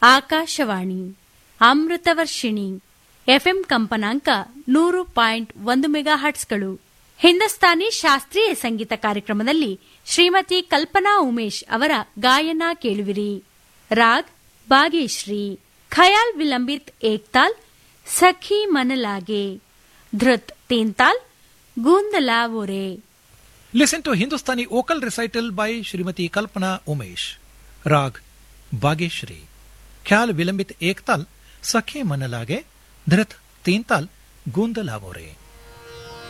Akashvani Amritavarshini FM ಕಂಪನಾಂಕ ನೂರು point ಒಂದು ಮೆಗಾ ಹಟ್ಸ್ಗಳು ಹಿಂದೂಸ್ತಾನಿ ಶಾಸ್ತ್ರೀಯ ಸಂಗೀತ ಕಾರ್ಯಕ್ರಮದಲ್ಲಿ ಶ್ರೀಮತಿ ಕಲ್ಪನಾ ಉಮೇಶ್ ಅವರ ಗಾಯನ ಕೇಳುವಿರಿ ರಾಗ್ ಬಾಗೇಶ್ರೀ ಖಯಾಲ್ ವಿಲಂಬಿತ್ ಏಕ್ತಾಲ್ ಸಖಿ ಮನಲಾಗೆ ಧೃತ್ ತೀನ್ತಾಲ್ ಗೂಂದಲಾ ಒರೆ Listen to Hindustani vocal recital by Srimati Kalpana Umesh. Rag Bageshri. Khyal Vilambit Ektal Sakhe Manalage Dhrit Teental Gundalavore.